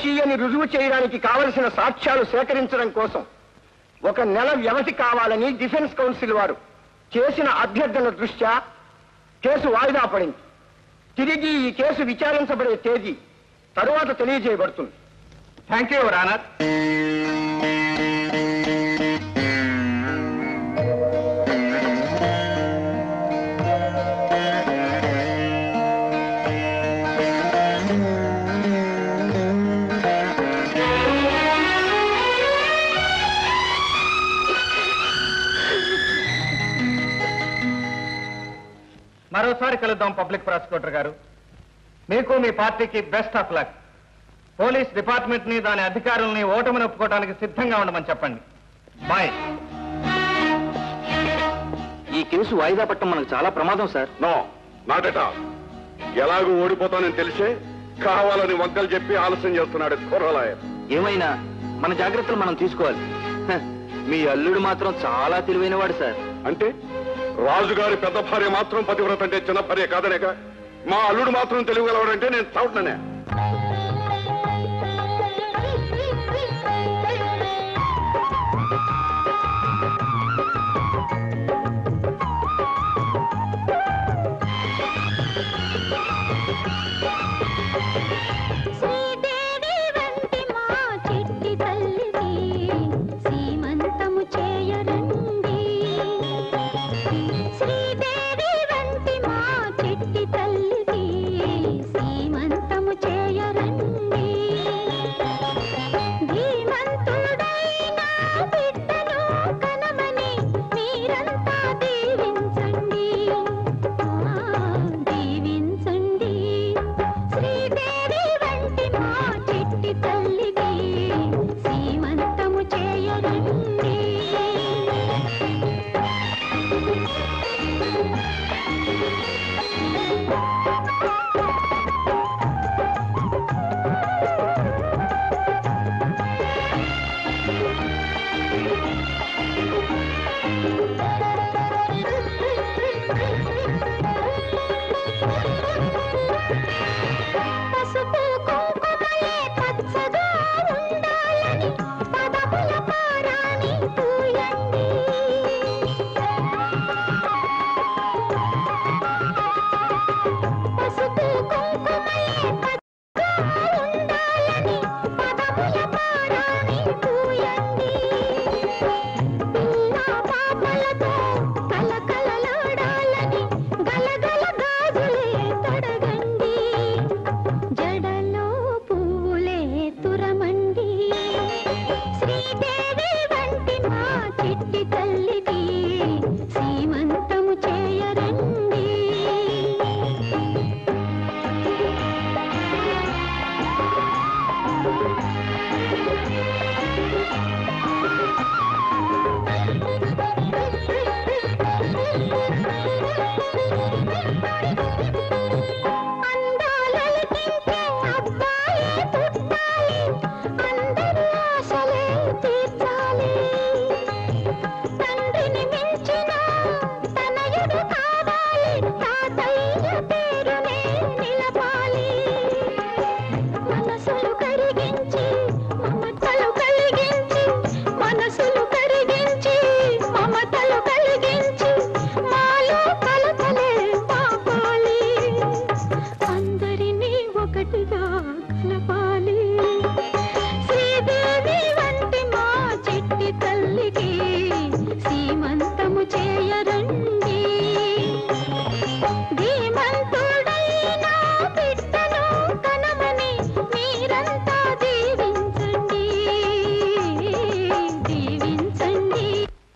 దోషి అని రుజువు చేయడానికి కావలసిన సాక్ష్యాలు సేకరించడం కోసం ఒక నెల వ్యవధి కావాలని డిఫెన్స్ కౌన్సిల్ వారు చేసిన అభ్యర్థన దృష్ట్యా కేసు వాయిదా పడింది తిరిగి ఈ కేసు విచారించబడే తేదీ తరువాత తెలియజేయబడుతుంది థ్యాంక్ యూ రానర్ మరోసారి కలుద్దాం పబ్లిక్ ప్రాసిక్యూటర్ గారు మీకు మీ పార్టీకి best of luck police department ని దాని అధికారుల్ని ఓటమిని ఒప్పుకోవడానికి సిద్ధంగా ఉండమని చెప్పండి బాయ్ ఈ కేసు వాయిదా పట్టడం మనకు చాలా ప్రమాదం sir no not at all ఎలాగూ ఓడిపోతానని తెలిసే కావాలని వంకలు చెప్పి ఆలస్యం చేస్తున్నాడు కుర్రలాయర్ ఏమైనా మన జాగ్రత్తలు మనం తీసుకోవాలి హ, మీ అల్లుడు మాత్రం చాలా తెలివైనవాడు సార్ అంటే రాజుగారి పెద్ద భార్య మాత్రం పతివ్రత అంటే చిన్న భార్య కాదనేక మా అల్లుడు మాత్రం తెలియగలవాడంటే నేను చౌట్ననే శ్రీదేవి వంటి మా చిట్టి తల్లికి సీమంతము చేయరండి శ్రీదేవి వంటి మా చిట్టి తల్లికి సీమంతము చేయరండి ధీమంతుడైన బిడ్డను కనమని మీరంతా దీవించండి ఆ, దీవించండి శ్రీదేవి వంటి మా చిట్టి తల్లికి సీమంతము చేయరండి పసుపు కుంకుమలే పచ్చగా ఉండాలని పదముల పారాణి పూయండి పసుపు కుంకుమలే పచ్చగా ఉండాలని పదముల పారాణి పూయండి పిల్ల పాపలతో కలకలలాడాలని గలగల గాజులే తొడగండి జడలో పువ్వులే తురమండి శ్రీదేవి వంటి మా చిట్టి తల్లికి సీమంతము చేయరండి అందాలకించే అబ్బాయే పుట్టాలి అందరి ఆశలే తీర్చాలి తండ్రిని మించిన తనయుడు కావాలి తాతయ్య పేరునే నిలపాలి మనసులు కరిగించి మమతలు కలిగించి మనసులు కరిగించి మమతలు కలిగించి మాలో కలతలే పాపాలి అందరినీ ఒకటిగా కలపాలి శ్రీదేవి వంటి మా చిట్టి తల్లికి సీమంతము చేయరండి ధీమంతుడైన బిడ్డను కనమని మీరంతా దీవించండి దీవించండి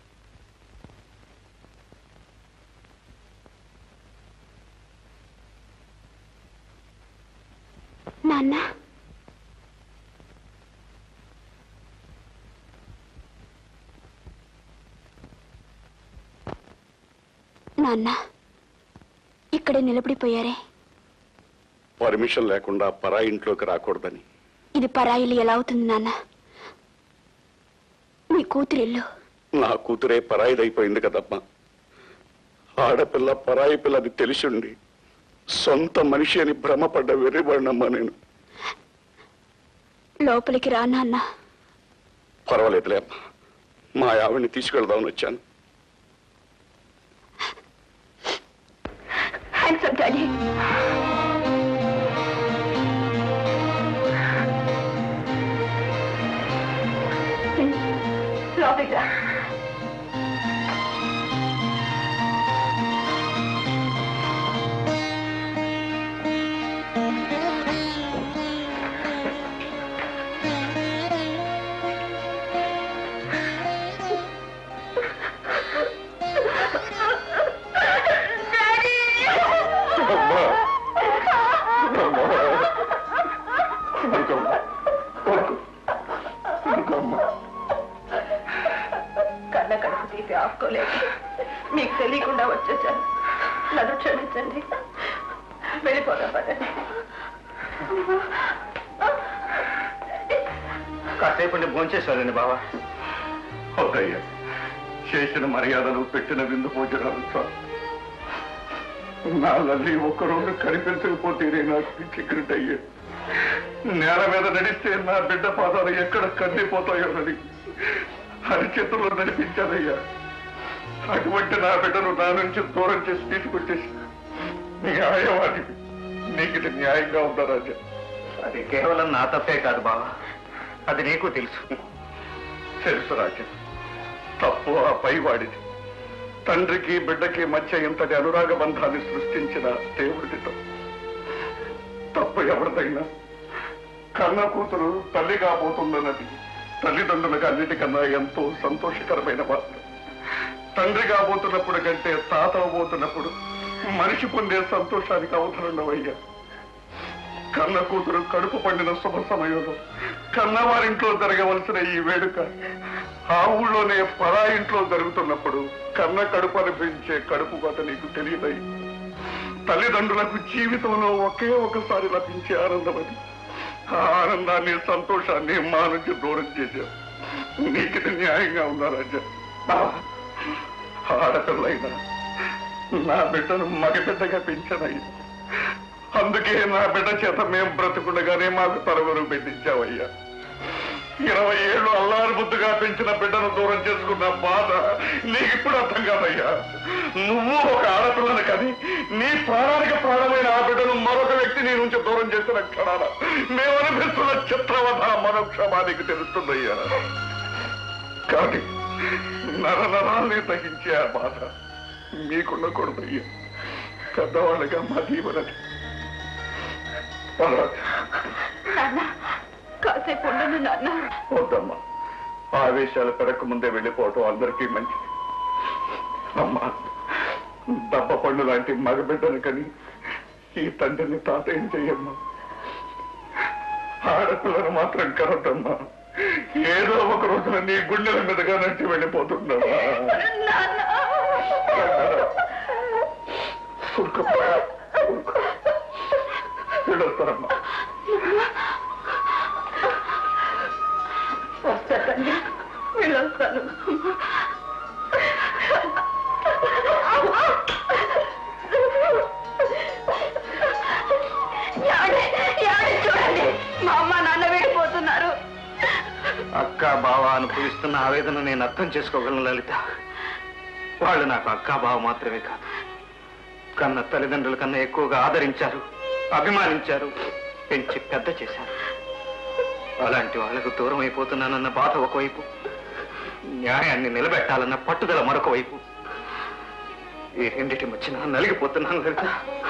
నాన్న నాన్న ఇక్కడే నిలబడిపోయారే పర్మిషన్ లేకుండా పరా ఇంట్లోకి రాకూడదని ఇది పరాయిలు ఎలా అవుతుంది నాన్న మీ కూతురిల్లు నా కూతురే పరాయిదైపోయింది కదమ్మా ఆడపిల్ల పరాయి పిల్లది తెలిసిండి సొంత మనిషి అని భ్రమపడ్డ వెర్రిబడినమ్మా నేను లోపలికి రా నాన్న పర్వాలేదులే అమ్మా మా ఆవిడ్ని తీసుకెళ్దామని వచ్చాను హ్యాండ్సమ్ డాడీ లోపలికి రా అమ్మా అమ్మా ఊరుకోమ్మా. ఊరుకో. ఊరుకోమ్మా. కన్న కడుపు తీపి ఆపుకోలేదు మీకు తెలియకుండా వచ్చేసాను నన్ను క్షమించండి వెళ్ళిపోదాం పదండి కాసేపు భోంచేశారండి బావా వద్దయ్యా చేసిన మర్యాదలు పెట్టిన విందు భోజనాలు చాలు నా లల్లి ఒక్కరోజు కనిపించకపోతేనే నాకు పిచ్చిక్రెట్ అయ్యే నేల మీద నడిస్తే నా బిడ్డ పాదాలు ఎక్కడ కందిపోతాయోనని అరిచేతుల్లో నడిపించానయ్యా అటువంటి నా బిడ్డను నా నుంచి దూరం చేసి తీసుకొచ్చేసి న్యాయవాది నీకు ఇది న్యాయంగా ఉందా రాజా అది కేవలం నా తప్పే కాదు బావా అది నీకు తెలుసు తెలుసు రాజా తప్పు ఆ పైవాడిది తండ్రికి బిడ్డకి మధ్య ఇంతటి అనురాగ బంధాన్ని సృష్టించిన దేవుడిది తప్పు తప్పు ఎవరిదైనా కన్న కూతురు తల్లి కాబోతుందన్నది తల్లిదండ్రులకు అన్నిటికన్నా ఎంతో సంతోషకరమైన వార్త తండ్రి కాబోతున్నప్పుడు కంటే తాత అవబోతున్నప్పుడు మనిషి పొందే సంతోషానికి అవసరమయ్యా కన్న కూతురు కడుపు పండిన శుభ సమయంలో కన్నవారింట్లో జరగవలసిన ఈ వేడుక ఆ ఊళ్ళోనే పరా ఇంట్లో జరుగుతున్నప్పుడు కన్న కడుపు అనిపించే కడుపు కథ నీకు తెలియదයි తల్లిదండ్రులకు జీవితంలో ఒకే ఒకసారి లభించే ఆనందం అది ఆ ఆనందాన్ని సంతోషాన్ని మా నుంచి దూరం చేశావు నీకు ఇది న్యాయంగా ఉందా రాజా ఆడపిల్లైనా నా బిడ్డను మగబిడ్డగా పెంచానయ్యా అందుకే నా బిడ్డ చేత మేం బ్రతుకుండగానే మాకు తరవరు పెట్టించావయ్యా ఇరవై ఏళ్ళు అల్లారు బుద్దుగా పెంచిన బిడ్డను దూరం చేసుకున్న బాధ నీకు ఇప్పుడు అర్థం కాదయ్యా నువ్వు ఒక ఆడపిల్లని కానీ నీ ప్రాణానికి ప్రాణమైన ఆ బిడ్డను మరొక వ్యక్తి నీ నుంచి దూరం చేసిన క్షణాల మేము అనిపిస్తున్న చిత్రవధ మనోక్షమానికి తెలుస్తుందయ్యా కానీ నర నరాల్ని తగ్గించే ఆ బాధ మీకుండకూడదయ్యా పెద్దవాళ్ళగా మా దీవనది నాన్న కాసేపు ఉండను నాన్న వద్దమ్మా ఆవేశాలు పెరగక ముందే వెళ్ళిపోవటం అందరికీ మంచిది అమ్మా దప్ప పండు లాంటి మగబిడ్డను కని ఈ తండ్రిని తాత ఏం చెయ్యమ్మా ఆడపిల్లను మాత్రం కరద్దమ్మా ఏదో ఒక రోజున నీ గుండెల మీదుగా నడిచి వెళ్ళిపోతున్నావా ఊరుకోమ్మా. ఊరుకో. వెళ్ళొస్తానమ్మా వస్తానండి వెళ్ళొస్తాను చూడండి మా అమ్మ నాన్న వెళ్ళిపోతున్నారు అక్క బావ అనుభవిస్తున్న ఆవేదన నేను అర్థం చేసుకోగలను లలిత వాళ్ళు నాకు అక్క బావ మాత్రమే కాదు కన్న తల్లిదండ్రుల కన్నా ఎక్కువగా ఆదరించారు అభిమానించారు పెంచి పెద్ద చేశారు అలాంటి వాళ్లకు దూరం అయిపోతున్నానన్న బాధ ఒకవైపు న్యాయాన్ని నిలబెట్టాలన్న పట్టుదల మరొక వైపు ఈ రెండిటి మధ్యన నలిగిపోతున్నాను Lalitha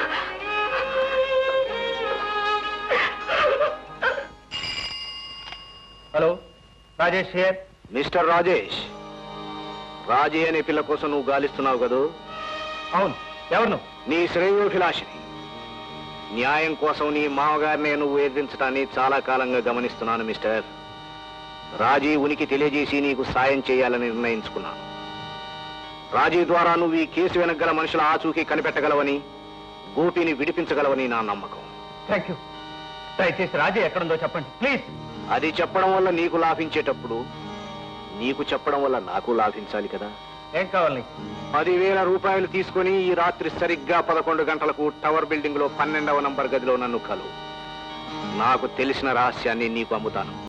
hello Rajesh here mister Rajesh Raji అనే పిల్ల కోసం నువ్వు గాలిస్తున్నావు కదూ అవును ఎవరు నువ్వు నీ శ్రేయోభిలాషిని న్యాయం కోసం నీ మామగారినే నువ్వు వేధించడాన్ని చాలా కాలంగా గమనిస్తున్నాను మిస్టర్ రాజీ ఉనికి తెలియజేసి నీకు సాయం చేయాలని నిర్ణయించుకున్నాను రాజీ ద్వారా నువ్వు ఈ కేసు వెనకగల మనుషుల ఆచూకీ కనిపెట్టగలవని గోపిని విడిపించగలవని నా నమ్మకం థ్యాంక్ యూ దయచేసి రాజీ ఎక్కడుందో చెప్పండి ప్లీజ్ అది చెప్పడం వల్ల నీకు లాభించేటప్పుడు నీకు చెప్పడం వల్ల నాకు లాభించాలి కదా ఏం కావాలి పదివేల రూపాయలు తీసుకొని ఈ రాత్రి సరిగ్గా పదకొండు గంటలకు టవర్ బిల్డింగ్ లో పన్నెండవ నంబర్ గదిలో నన్ను కలు నాకు తెలిసిన రహస్యాన్ని నీకు అమ్ముతాను